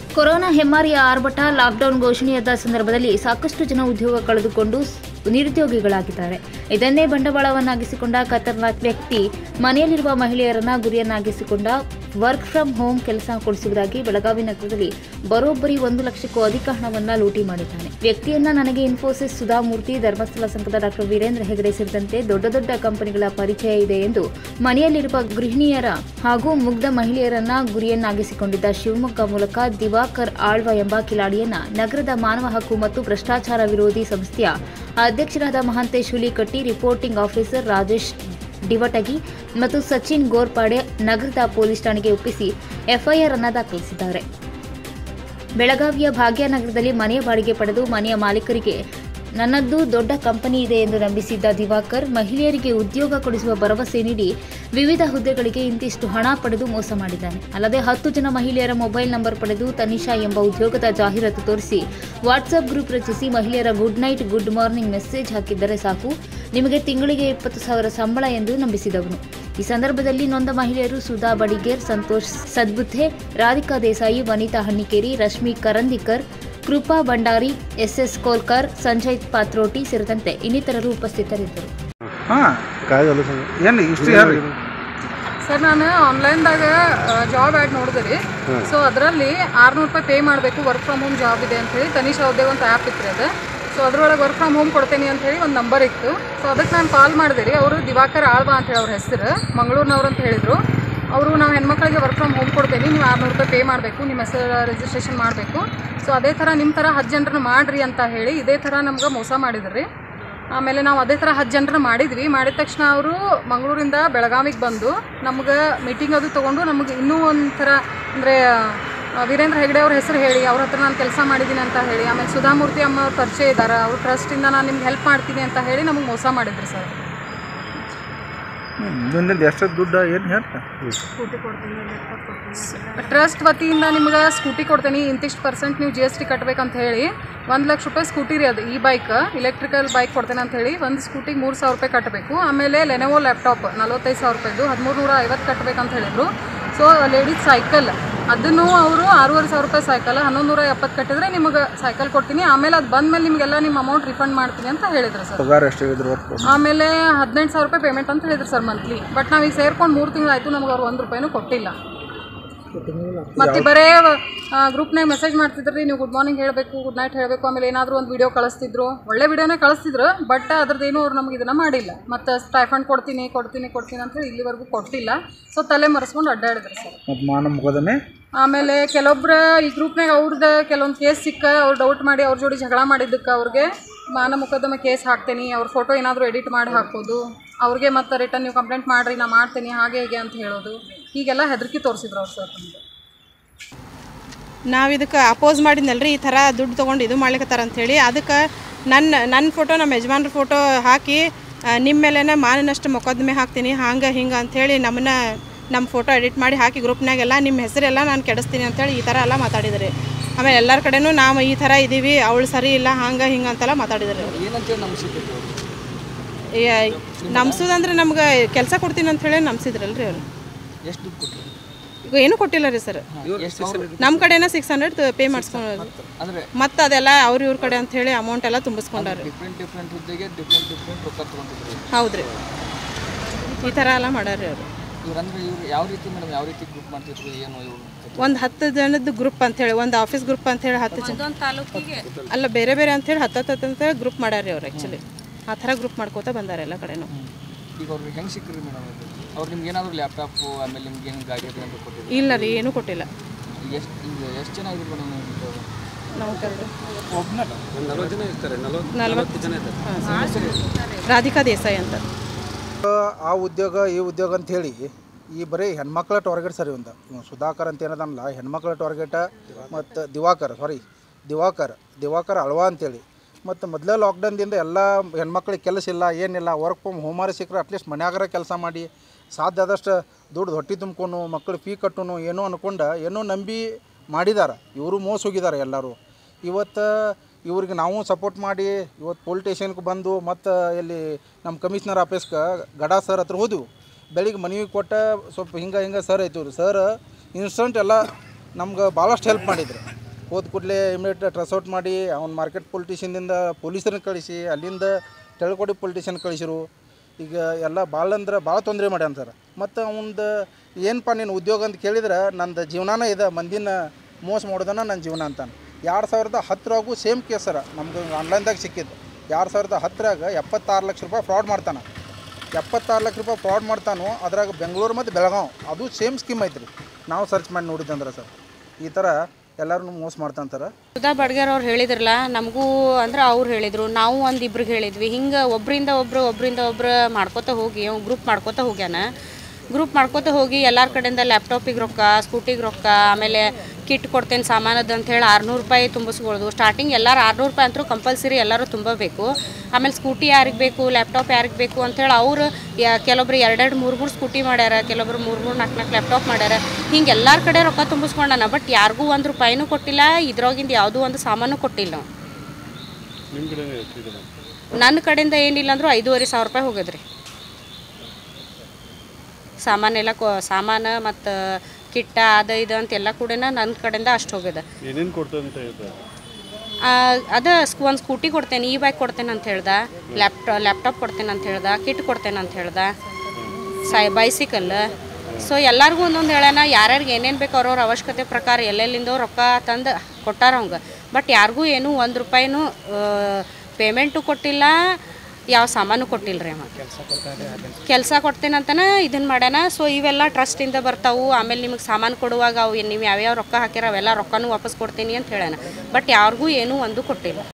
corona ಹೆಮ್ಮಾರಿಯ ಆರ್ಭಟ lockdown ಘೋಷಣೆಯಾದ ಸಂದರ್ಭದಲ್ಲಿ ಸಾಕಷ್ಟು ಜನ ಉದ್ಯೋಗ ಕಳೆದುಕೊಂಡು ಸ್- ನಿರುದ್ಯೋಗಿಗಳಾಗಿದ್ದಾರೆ ಇದನ್ನೇ ಬಂಡವಾಳವನ್ನಾಗಿಸಿಕೊಂಡ ಖತರ್ನಾಕ್ ವ್ಯಕ್ತಿ ಮನೆಯಲ್ಲಿರುವ ಮಹಿಳೆಯರನ್ನ ಗುರಿಯನ್ನಾಗಿಸಿಕೊಂಡ ವರ್ಕ್ ಫ್ರಮ್ ಹೋಮ್ ಕೆಲಸ ಕೊಡಿಸುವುದಾಗಿ ಬೆಳಗಾವಿ ನಗರದಲ್ಲಿ ಬರೋಬ್ಬರಿ ಒಂದು ಲಕ್ಷಕ್ಕೂ ಅಧಿಕ ಹಣವನ್ನ ಲೂಟಿ ಮಾಡಿದ್ದಾನೆ ವ್ಯಕ್ತಿಯನ್ನ ನನಗೆ ಇನ್ಫೋಸಿಸ್ ಸುಧಾಮೂರ್ತಿ ಧರ್ಮಸ್ಥಳ ಸಂಘದ ಡಾಕ್ಟರ್ ವೀರೇಂದ್ರ ಹೆಗಡೆ ಸೇರಿದಂತೆ ದೊಡ್ಡ ದೊಡ್ಡ ಕಂಪನಿಗಳ ಪರಿಚಯ ಇದೆ ಎಂದು ಮನೆಯಲ್ಲಿರುವ ಗೃಹಿಣಿಯರ ಹಾಗೂ ಮುಗ್ಧ ಮಹಿಳೆಯರನ್ನ ಗುರಿಯನ್ನಾಗಿಸಿಕೊಂಡಿದ್ದ ಶಿವಮೊಗ್ಗ ಮೂಲಕ ದಿವಾಕರ್ ಆಳ್ವ ಎಂಬ ಕಿಲಾಡಿಯನ್ನ ನಗರದ ಮಾನವ ಹಕ್ಕು ಮತ್ತು ಭ್ರಷ್ಟಾಚಾರ ವಿರೋಧಿ ಸಂಸ್ಥೆಯ ಅಧ್ಯಕ್ಷರಾದ ಮಹಾಂತೇಶ್ ಹುಲಿಕಟ್ಟಿ ರಿಪೋರ್ಟಿಂಗ್ ಆಫೀಸರ್ ರಾಜೇಶ್ ಡಿವಟಗಿ ಮತ್ತು ಸಚಿನ್ ಗೋರ್ಪಾಡೆ ನಗರದ ಪೊಲೀಸ್ ಠಾಣೆಗೆ ಒಪ್ಪಿಸಿ ಎಫ್ಐಆರ್ ಅನ್ನ ದಾಖಲಿಸಿದ್ದಾರೆ ಬೆಳಗಾವಿಯ ಭಾಗ್ಯನಗರದಲ್ಲಿ ಮನೆಯ ಬಾಡಿಗೆ ಪಡೆದು ಮನೆಯ ಮಾಲೀಕರಿಗೆ ನನ್ನದ್ದು ದೊಡ್ಡ ಕಂಪನಿ ಇದೆ ಎಂದು ನಂಬಿಸಿದ್ದ ದಿವಾಕರ್ ಮಹಿಳೆಯರಿಗೆ ಉದ್ಯೋಗ ಕೊಡಿಸುವ ಭರವಸೆ ನೀಡಿ ವಿವಿಧ ಹುದ್ದೆಗಳಿಗೆ ಇಂತಿಷ್ಟು ಹಣ ಪಡೆದು ಮೋಸ ಮಾಡಿದ್ದಾನೆ ಅಲ್ಲದೆ ಹತ್ತು ಜನ ಮಹಿಳೆಯರ ಮೊಬೈಲ್ ನಂಬರ್ ಪಡೆದು ತನಿಷಾ ಎಂಬ ಉದ್ಯೋಗದ ಜಾಹೀರಾತು ತೋರಿಸಿ ವಾಟ್ಸ್ಆಪ್ ಗ್ರೂಪ್ ರಚಿಸಿ ಮಹಿಳೆಯರ good night good morning message ಹಾಕಿದ್ದರೆ ಸಾಕು ನಿಮಗೆ ತಿಂಗಳಿಗೆ ಇಪ್ಪತ್ತು ಸಾವಿರ ಸಂಬಳ ಎಂದು ನಂಬಿಸಿದವನು ಈ ಸಂದರ್ಭದಲ್ಲಿ ನೊಂದ ಮಹಿಳೆಯರು ಸುಧಾ ಬಡಿಗೇರ್ ಸಂತೋಷ್ ಸದ್ಬುಥೆ ರಾಧಿಕಾ ದೇಸಾಯಿ ವನಿತಾ ಹಣ್ಣಿಕೇರಿ ರಶ್ಮಿ ಕರಂದಿಕರ್ ಕೃಪಾ ಭಂಡಾರಿ ಎಸ್ಎಸ್ ಕೋಲ್ಕರ್ ಸಂಜಯ್ ಪಾತ್ರೋಟಿ ಸೇರಿದಂತೆ ಇನ್ನಿತರರು ಉಪಸ್ಥಿತರಿದ್ದರು ಹಾಂ काय झालं सांग ಏನು ಇಷ್ಟು ಯಾರು ರೀ ಸರ್ ನಾನು ಆನ್ಲೈನ್ದಾಗ ಜಾಬ್ ಆ್ಯಡ್ ನೋಡಿದೆ ರೀ ಸೊ ಅದರಲ್ಲಿ ಆರುನೂರು ರೂಪಾಯಿ ಪೇ ಮಾಡಬೇಕು ವರ್ಕ್ ಫ್ರಮ್ ಹೋಮ್ ಜಾಬ್ ಇದೆ ಅಂತ ಹೇಳಿ ತನಿಷಾ ಉದ್ಯೋಗ ಅಂತ ಆ್ಯಪ್ ಇತ್ತು ರೀ ಅದು ಸೊ ಅದ್ರೊಳಗೆ ವರ್ಕ್ ಫ್ರಮ್ ಹೋಮ್ ಕೊಡ್ತೇನೆ ಅಂತ ಹೇಳಿ ಒಂದು ನಂಬರ್ ಇತ್ತು ಸೊ ಅದಕ್ಕೆ ನಾನು ಕಾಲ್ ಮಾಡಿದೆ ರೀ ಅವರು ದಿವಾಕರ್ ಆಳ್ವಾ ಅಂತ ಹೇಳಿ ಅವ್ರ ಹೆಸರು ಮಂಗಳೂರಿನವ್ರು ಅಂತ ಹೇಳಿದರು ಅವರು ನಾವು ಹೆಣ್ಮಕ್ಳಿಗೆ ವರ್ಕ್ ಫ್ರಮ್ ಹೋಮ್ ಕೊಡ್ತೇನೆ ನೀವು ಆರುನೂರು ರೂಪಾಯಿ ಪೇ ಮಾಡಬೇಕು ನಿಮ್ಮ ಹೆಸರು ರಿಜಿಸ್ಟ್ರೇಷನ್ ಮಾಡಬೇಕು ಸೊ ಅದೇ ಥರ ನಿಮ್ಮ ಥರ ಹತ್ತು ಜನರನ್ನ ಮಾಡಿರಿ ಅಂತ ಹೇಳಿ ಇದೇ ಥರ ನಮ್ಗೆ ಮೋಸ ಮಾಡಿದ್ರು ರೀ ಆಮೇಲೆ ನಾವು ಅದೇ ಥರ ಹತ್ತು ಜನರ ಮಾಡಿದ್ವಿ ಮಾಡಿದ ತಕ್ಷಣ ಅವರು ಮಂಗಳೂರಿಂದ ಬೆಳಗಾವಿಗೆ ಬಂದು ನಮ್ಗೆ ಮೀಟಿಂಗ್ ಅದು ತೊಗೊಂಡು ನಮಗೆ ಇನ್ನೂ ಒಂಥರ ಅಂದರೆ ವೀರೇಂದ್ರ ಹೆಗಡೆ ಅವ್ರ ಹೆಸರು ಹೇಳಿ ಅವ್ರ ಹತ್ರ ನಾನು ಕೆಲಸ ಮಾಡಿದ್ದೀನಿ ಅಂತ ಹೇಳಿ ಆಮೇಲೆ ಸುಧಾಮೂರ್ತಿ ಅಮ್ಮ ಅವ್ರ ಪರಿಚಯ ಇದ್ದಾರೆ ಅವ್ರ ಟ್ರಸ್ಟಿಂದ ನಾನು ನಿಮ್ಗೆ ಹೆಲ್ಪ್ ಮಾಡ್ತೀನಿ ಅಂತ ಹೇಳಿ ನಮಗೆ ಮೋಸ ಮಾಡಿದ್ರು ಸರ್ ನಿನ್ನಿಂದ ಎಷ್ಟು ದುಡ್ಡು ಏನು ಹೇಳ್ತಾ ಟ್ರಸ್ಟ್ ವತಿಯಿಂದ ನಿಮ್ಗೆ ಸ್ಕೂಟಿ ಕೊಡ್ತೀನಿ ಇಂತಿಷ್ಟು ಪರ್ಸೆಂಟ್ ನೀವು ಜಿ ಎಸ್ ಟಿ ಕಟ್ಬೇಕಂತ ಹೇಳಿ ಒಂದು ಲಕ್ಷ ರೂಪಾಯಿ ಸ್ಕೂಟಿ ರೀ ಅದು ಈ ಬೈಕ್ ಇಲೆಕ್ಟ್ರಿಕಲ್ ಬೈಕ್ ಕೊಡ್ತೇನೆ ಅಂತ ಹೇಳಿ ಒಂದು ಸ್ಕೂಟಿಗೆ ಮೂರು ಸಾವಿರ ರೂಪಾಯಿ ಕಟ್ಟಬೇಕು ಆಮೇಲೆ ಲೆನೋವೋ ಲ್ಯಾಪ್ಟಾಪ್ ನಲ್ವತ್ತೈದು ಸಾವಿರ ರೂಪಾಯಿದು ಹದಿಮೂರು ನೂರ ಐವತ್ತು ಕಟ್ಟಬೇಕಂತ ಹೇಳಿದ್ರು ಸೊ ಲೇಡೀಸ್ ಸೈಕಲ್ ಅದನ್ನು ಅವರು ಆರೂವರೆ ಸಾವಿರ ರೂಪಾಯಿ ಸೈಕಲ್ ಹನ್ನೊಂದು ನೂರ ಎಪ್ಪತ್ತು ಕಟ್ಟಿದ್ರೆ ನಿಮಗೆ ಸೈಕಲ್ ಕೊಡ್ತೀನಿ ಆಮೇಲೆ ಅದು ಬಂದಮೇಲೆ ನಿಮಗೆಲ್ಲ ನಿಮ್ಮ ಅಮೌಂಟ್ ರಿಫಂಡ್ ಮಾಡ್ತೀನಿ ಅಂತ ಹೇಳಿದ್ರು ಸರ್ ಪಗಾರ ಎಷ್ಟು ಹೇಳಿದ್ರು ವರ್ಕ್ ಆಮೇಲೆ ಹದಿನೆಂಟು ಸಾವಿರ ರೂಪಾಯಿ ಪೇಮೆಂಟ್ ಅಂತ ಹೇಳಿದ್ರು ಸರ್ ಮಂತ್ಲಿ ಬಟ್ ನಾವೀಗ ಸೇರ್ಕೊಂಡು ಮೂರು ತಿಂಗಳಾಯ್ತು ನಮ್ಗೆ ಅವ್ರು ಒಂದು ರೂಪಾಯಿನೂ ಕೊಟ್ಟಿಲ್ಲ ಮತ್ತೆ ಬರೇ ಗ್ರೂಪ್ನಾಗ ಮೆಸೇಜ್ ಮಾಡ್ತಿದ್ರಿ ನೀವು ಗುಡ್ ಮಾರ್ನಿಂಗ್ ಹೇಳಬೇಕು ಗುಡ್ ನೈಟ್ ಹೇಳಬೇಕು ಆಮೇಲೆ ಏನಾದರೂ ಒಂದು ವಿಡಿಯೋ ಕಳಿಸ್ತಿದ್ರು ಒಳ್ಳೆ ವಿಡಿಯೋನೇ ಕಳಿಸ್ತಿದ್ರು ಬಟ್ ಅದ್ರದ್ದೇನು ಅವ್ರು ನಮ್ಗೆ ಇದನ್ನ ಮಾಡಿಲ್ಲ ಮತ್ತು ಸ್ಟೈಫಂಡ್ ಕೊಡ್ತೀನಿ ಕೊಡ್ತೀನಿ ಕೊಡ್ತೀನಿ ಅಂತ ಹೇಳಿ ಇಲ್ಲಿವರೆಗೂ ಕೊಟ್ಟಿಲ್ಲ ಸೊ ತಲೆ ಮರೆಸ್ಕೊಂಡು ಅಡ್ಡಾಡಿದ್ರು ಸರ್ ಮತ್ತು ಮಾನ ಮುಖದನೆ ಆಮೇಲೆ ಕೆಲವೊಬ್ರು ಈ ಗ್ರೂಪ್ನಾಗ ಅವ್ರದ್ದು ಕೆಲವೊಂದು ಕೇಸ್ ಸಿಕ್ಕ ಅವ್ರು ಡೌಟ್ ಮಾಡಿ ಅವ್ರ ಜೋಡಿ ಜಗಳ ಮಾಡಿದ್ದಕ್ಕೆ ಅವ್ರಿಗೆ ಮಾನ ಮೊಕದ್ದಮೆ ಕೇಸ್ ಹಾಕ್ತೀನಿ ಅವ್ರ ಫೋಟೋ ಏನಾದರೂ ಎಡಿಟ್ ಮಾಡಿ ಹಾಕೋದು ಅವ್ರಿಗೆ ಮತ್ತೆ ರಿಟರ್ನ್ ನೀವು ಕಂಪ್ಲೇಂಟ್ ಮಾಡಿರಿ ನಾ ಮಾಡ್ತೀನಿ ಹಾಗೆ ಹೀಗೆ ಅಂತ ಹೇಳೋದು ಹೀಗೆಲ್ಲ ಹೆದರಿಕೆ ತೋರಿಸಿದ್ರು ಅವ್ರು ಸರ್ ನಮಗೆ ನಾವು ಇದಕ್ಕೆ ಅಪೋಸ್ ಮಾಡಿದ್ನಲ್ರಿ ಈ ಥರ ದುಡ್ಡು ತೊಗೊಂಡು ಇದು ಮಾಡ್ಲಿಕ್ಕತ್ತಾರ ಅಂಥೇಳಿ ಅದಕ್ಕೆ ನನ್ನ ನನ್ನ ಫೋಟೋ ನಮ್ಮ ಯಜಮಾನ್ರ ಫೋಟೋ ಹಾಕಿ ಆ, ನಿಮ್ಮ ಮೇಲೆನೇ ಮಾನಿನಷ್ಟು ಮೊಕದ್ದಮೆ ಹಾಕ್ತೀನಿ ಹಂಗೆ ಹಿಂಗೆ ಅಂಥೇಳಿ ನಮ್ಮನ್ನ ನಮ್ಮ ಫೋಟೋ ಎಡಿಟ್ ಮಾಡಿ ಹಾಕಿ ಗ್ರೂಪ್ನಾಗೆಲ್ಲ ನಿಮ್ಮ ಹೆಸರೆಲ್ಲ ನಾನು ಕೆಡಿಸ್ತೀನಿ ಅಂಥೇಳಿ ಈ ಥರ ಎಲ್ಲ ಮಾತಾಡಿದ್ರಿ ಆಮೇಲೆ ಎಲ್ಲರ ಕಡೆನೂ ನಾವು ಈ ಥರ ಇದ್ದೀವಿ ಅವಳು ಸರಿ ಇಲ್ಲ ಹಂಗೆ ಹಿಂಗೆ ಅಂತೆಲ್ಲ ಮಾತಾಡಿದ್ರಿ ನಮ್ಸೋದಂದ್ರೆ ನಮ್ಗೆ ಕೆಲಸ ಕೊಡ್ತೀನಿ ಅಂತ ಹೇಳಿ ನಮ್ಸಿದ್ರಲ್ರಿ ಅವರು ಎಷ್ಟು ದುಡ್ಡು ಕೊಟ್ಟರು ಈಗ ಏನೂ ಕೊಟ್ಟಿಲ್ಲ ರೀ ಸರ್ ನಮ್ಮ ಕಡೆನ ಸಿಕ್ಸ್ ಹಂಡ್ರೆಡ್ ಪೇ ಮಾಡಿಸ್ಕೊಂಡು ಅಂದರೆ ಮತ್ತು ಅದೆಲ್ಲ ಅವ್ರ ಇವ್ರ ಕಡೆ ಅಂತ ಹೇಳಿ ಅಮೌಂಟ್ ಎಲ್ಲ ತುಂಬಿಸ್ಕೊಂಡಾರೆ ಡಿಫ್ರೆಂಟ್ ಡಿಫ್ರೆಂಟ್ ಹುದ್ದೆಗೆ ಡಿಫ್ರೆಂಟ್ ಡಿಫ್ರೆಂಟ್ ರೊಕ್ಕ ತೊಗೊಂಡಿದ್ರು ಹೌದ್ರಿ ಈ ಥರ ಎಲ್ಲ ಮಾಡ್ಯಾರ ಅವರು ಇವ್ರು ಅಂದ್ರೆ ಇವ್ರು ಯಾವ ರೀತಿ ಮೇಡಮ್ ಯಾವ ರೀತಿ ಗ್ರೂಪ್ ಮಾಡ್ತಿದ್ರು ಏನು ಇವರು ಒಂದು ಹತ್ತು ಜನದ ಗ್ರೂಪ್ ಅಂತೇಳಿ ಒಂದು ಆಫೀಸ್ ಗ್ರೂಪ್ ಅಂತೇಳಿ ಹತ್ತು ಜನ ಅಲ್ಲ ಬೇರೆ ಬೇರೆ ಅಂತೇಳಿ ಹತ್ತು ಹತ್ತು ಅಂತೇಳಿ ಗ್ರೂಪ್ ಮಾಡ್ಯಾರ ಅವ್ರು ಆ್ಯಕ್ಚುಲಿ ಆ ಥರ ಗ್ರೂಪ್ ಮಾಡ್ಕೋತಾ ಬಂದಾರೆ ಎಲ್ಲ ಕಡೆನೂ ಈಗ ಅವ್ರಿಗೆ ಹೆಂಗೆ ಸಿಕ್ಕ್ರಿ ಮೇಡಮ್ ಅದು ಅವ್ರು ನಿಮ್ಗೆ ಏನಾದರೂ ಲ್ಯಾಪ್ಟಾಪು ಆಮೇಲೆ ನಿಮ್ಗೆ ಏನು ಗಾಡಿ ಅದು ಏನಾದ್ರು ಕೊಟ್ಟಿದ್ರು ಇಲ್ಲ ರೀ ಏನೂ ಕೊಟ್ಟಿಲ್ಲ ಈಗ ಎಷ್ಟು ಈಗ ಎಷ್ಟು ಜನ ಇದ್ರು ಮೇಡಮ್ ನೀವು ನಾವು ಕರೆದು ನಲವತ್ತು ಜನ ಇರ್ತಾರೆ ನಲವತ್ತು ನಲ್ವತ್ತು ಜನ ಇದ್ದಾರೆ ರಾಧಿಕಾ ದೇಸಾಯಿ ಅಂತ ಆ ಉದ್ಯೋಗ ಈ ಉದ್ಯೋಗ ಅಂತ ಹೇಳಿ ಈ ಬರೀ ಹೆಣ್ಮಕ್ಳ ಟಾರ್ಗೆಟ್ ಸರಿ ಒಂದು ಇವ ಸುಧಾಕರ್ ಅಂತ ಏನದಲ್ಲ ಹೆಣ್ಮಕ್ಳ ಟಾರ್ಗೆಟ ಮತ್ತು ದಿವಾಕರ್ ಸಾರಿ ದಿವಾಕರ್ ದಿವಾಕರ್ ಅಳ್ವಾ ಅಂತೇಳಿ ಮತ್ತು ಮೊದಲೇ ಲಾಕ್ಡೌನ್ದಿಂದ ಎಲ್ಲ ಹೆಣ್ಮಕ್ಳಿಗೆ ಕೆಲಸ ಇಲ್ಲ ಏನಿಲ್ಲ ವರ್ಕ್ ಫ್ರಮ್ ಹೋಮಾರ ಸಿಕ್ಕರೆ ಅಟ್ಲೀಸ್ಟ್ ಮನ್ಯಾಗರ ಕೆಲಸ ಮಾಡಿ ಸಾಧ್ಯ ಆದಷ್ಟು ದುಡ್ಡು ಹೊಟ್ಟೆ ತುಂಬ್ಕೊಂಡು ಮಕ್ಕಳು ಫೀ ಕಟ್ಟುನು ಏನೋ ಅನ್ಕೊಂಡು ಏನೋ ನಂಬಿ ಮಾಡಿದಾರೆ ಇವರು ಮೋಸ ಹೋಗಿದ್ದಾರೆ ಎಲ್ಲರೂ ಇವತ್ತು ಇವ್ರಿಗೆ ನಾವು ಸಪೋರ್ಟ್ ಮಾಡಿ ಇವತ್ತು ಪೊಲೀಸ್ ಸ್ಟೇಷನ್ಗೆ ಬಂದು ಮತ್ತು ಇಲ್ಲಿ ನಮ್ಮ ಕಮಿಷನರ್ ಆಫೀಸ್ಗೆ ಗಡಾ ಸರ್ ಹತ್ರ ಹೋದೆವು ಬೆಳಿಗ್ಗೆ ಮನವಿ ಕೊಟ್ಟ ಸ್ವಲ್ಪ ಹಿಂಗೆ ಹಿಂಗೆ ಸರ್ ಐತಿವ್ರಿ ಸರ್ ಇನ್ಸ್ಟಂಟ್ ಎಲ್ಲ ನಮ್ಗೆ ಭಾಳಷ್ಟು ಹೆಲ್ಪ್ ಮಾಡಿದ್ರು ಹೋದ ಕೂಡಲೇ ಇಮಿಡಿಯೇಟ್ ಟ್ರಸ್ ಔಟ್ ಮಾಡಿ ಅವ್ನು ಮಾರ್ಕೆಟ್ ಪೊಲಿಟಿಷಿಯನ್ದಿಂದ ಪೊಲೀಸರನ್ನ ಕಳಿಸಿ ಅಲ್ಲಿಂದ ತೆಳ್ಕೊಡಿ ಪೊಲಿಟಿಷಿಯನ್ ಕಳಿಸಿರು ಈಗ ಎಲ್ಲ ಭಾಳ ಅಂದ್ರೆ ಭಾಳ ತೊಂದರೆ ಮಾಡ್ಯಾನ ಸರ್ ಮತ್ತು ಅವಂದು ಏನಪ್ಪ ನೀನು ಉದ್ಯೋಗ ಅಂತ ಕೇಳಿದ್ರೆ ನಂದು ಜೀವನಾನ ಇದೆ ಮಂದಿನ ಮೋಸ ಮಾಡೋದನ್ನ ನನ್ನ ಜೀವನ ಅಂತಾನೆ ಎರಡು ಸಾವಿರದ ಹತ್ತರಾಗೂ ಸೇಮ್ ಕೇಸ್ ಸರ ನಮ್ದು ಆನ್ಲೈನ್ದಾಗ ಸಿಕ್ಕಿದ್ದು ಎರಡು ಸಾವಿರದ ಹತ್ತರಾಗ ಎಪ್ಪತ್ತಾರು ಲಕ್ಷ ರೂಪಾಯಿ ಫ್ರಾಡ್ ಮಾಡ್ತಾನೆ ಎಪ್ಪತ್ತಾರು ಲಕ್ಷ ರೂಪಾಯಿ ಫ್ರಾಡ್ ಮಾಡ್ತಾನೋ ಅದ್ರಾಗ ಬೆಂಗಳೂರು ಮತ್ತು ಬೆಳಗಾವ್ ಅದು ಸೇಮ್ ಸ್ಕೀಮ್ ಐತ್ರಿ ನಾವು ಸರ್ಚ್ ಮಾಡಿ ನೋಡಿದ್ದಂದ್ರೆ ಸರ್ ಈ ಥರ ಎಲ್ಲರೂ ಮೋಸ ಮಾಡ್ತಾಂತಾರೆ ಸುಧಾ ಬಡ್ಗರ್ ಅವ್ರು ಹೇಳಿದ್ರಲ್ಲ ನಮಗೂ ಅಂದ್ರೆ ಅವ್ರು ಹೇಳಿದರು ನಾವು ಒಂದು ಇಬ್ರಿಗೆ ಹೇಳಿದ್ವಿ ಹಿಂಗೆ ಒಬ್ಬರಿಂದ ಒಬ್ರು ಒಬ್ಬರಿಂದ ಒಬ್ರು ಮಾಡ್ಕೋತ ಹೋಗಿ ಅವ್ನು ಗ್ರೂಪ್ ಮಾಡ್ಕೋತ ಹೋಗ್ಯಾನ ಗ್ರೂಪ್ ಮಾಡ್ಕೋತ ಹೋಗಿ ಎಲ್ಲರ ಕಡೆಯಿಂದ ಲ್ಯಾಪ್ಟಾಪಿಗೆ ರೊಕ್ಕ ಸ್ಕೂಟಿಗೆ ರೊಕ್ಕ ಆಮೇಲೆ ಕಿಟ್ ಕೊಡ್ತೇನೆ ಸಾಮಾನದ ಅಂತ ಹೇಳಿ ಆರುನೂರು ರೂಪಾಯಿ ತುಂಬಿಸ್ಕೊಳ್ಳೋದು ಸ್ಟಾರ್ಟಿಂಗ್ ಎಲ್ಲರೂ ಆರುನೂರು ರೂಪಾಯಿ ಅಂತೂ ಕಂಪಲ್ಸರಿ ಎಲ್ಲರೂ ತುಂಬಬೇಕು ಆಮೇಲೆ ಸ್ಕೂಟಿ ಯಾರಿಗೆ ಬೇಕು ಲ್ಯಾಪ್ಟಾಪ್ ಯಾರಿಗೆ ಬೇಕು ಅಂಥೇಳಿ ಅವ್ರು ಯಾ ಕೆಲವೊಬ್ರು ಎರಡೆರಡು ಮೂರು ಮೂರು ಸ್ಕೂಟಿ ಮಾಡ್ಯಾರ ಕೆಲವೊಬ್ರು ಮೂರು ಮೂರು ನಾಲ್ಕು ನಾಲ್ಕು ಲ್ಯಾಪ್ಟಾಪ್ ಮಾಡ್ಯಾರ ಹಿಂಗೆ ಎಲ್ಲರ ಕಡೆ ರೊಕ್ಕ ತುಂಬಿಸ್ಕೊಂಡಾನ ಬಟ್ ಯಾರಿಗೂ ಒಂದು ರೂಪಾಯಿನೂ ಕೊಟ್ಟಿಲ್ಲ ಇದ್ರಾಗಿಂದ ಯಾವುದೂ ಒಂದು ಸಾಮಾನು ಕೊಟ್ಟಿಲ್ಲ ನಾವು ನಿಮ್ಮ ಕಡೆ ಎಷ್ಟಿದೆ ನನ್ನ ಕಡೆಯಿಂದ ಏನಿಲ್ಲ ಅಂದರೂ ಐದೂವರೆ ಸಾವಿರ ರೂಪಾಯಿ ಹೋಗಿದ್ರಿ ಸಾಮಾನೆಲ್ಲ ಕೊ ಸಾಮಾನು ಮತ್ತು ಕಿಟ್ಟ ಅದು ಇದು ಅಂತ ಎಲ್ಲ ಕೂಡ ನನ್ನ ಕಡೆಯಿಂದ ಅಷ್ಟು ಹೋಗಿದೆ ಏನೇನು ಕೊಡ್ತದೆ ಅಂತ ಹೇಳ್ತಾರೆ ಅದ ಒಂದು ಸ್ಕೂಟಿ ಕೊಡ್ತೇನೆ ಈ ಬೈಕ್ ಕೊಡ್ತೇನೆ ಅಂತ ಹೇಳ್ದ ಲ್ಯಾಪ್ಟಾ ಲ್ಯಾಪ್ಟಾಪ್ ಕೊಡ್ತೇನೆ ಅಂತ ಹೇಳ್ದ ಕಿಟ್ ಕೊಡ್ತೇನೆ ಅಂತ ಹೇಳ್ದ ಸೈ ಬೈಸಿಕಲ್ ಸೊ ಎಲ್ಲರಿಗೂ ಒಂದೊಂದು ಹೇಳೋಣ ಯಾರ್ಯಾರಿಗೆ ಏನೇನು ಬೇಕು ಅವ್ರವ್ರ ಅವಶ್ಯಕತೆ ಪ್ರಕಾರ ಎಲ್ಲೆಲ್ಲಿಂದೋ ರೊಕ್ಕ ತಂದು ಕೊಟ್ಟಾರ ಅವಂಗೆ ಬಟ್ ಯಾರಿಗೂ ಏನೂ ಒಂದು ರೂಪಾಯಿನೂ ಪೇಮೆಂಟು ಕೊಟ್ಟಿಲ್ಲ ಯಾವ ಸಾಮಾನು ಕೊಟ್ಟಿಲ್ಲ ರೀ ಅವ ಕೆಲಸ ಕೊಡ್ತೇನಂತನ ಇದನ್ನು ಮಾಡ್ಯಾನ ಸೊ ಇವೆಲ್ಲ ಟ್ರಸ್ಟಿಂದ ಬರ್ತಾವು ಆಮೇಲೆ ನಿಮಗೆ ಸಾಮಾನು ಕೊಡುವಾಗ ಅವು ನೀವು ಯಾವ್ಯಾವ ರೊಕ್ಕ ಹಾಕ್ಯಾರ ಅವೆಲ್ಲ ರೊಕ್ಕನೂ ವಾಪಸ್ ಕೊಡ್ತೀನಿ ಅಂತ ಹೇಳ್ಯಾನ ಬಟ್ ಯಾರಿಗೂ ಏನೂ ಒಂದು ಕೊಟ್ಟಿಲ್ಲ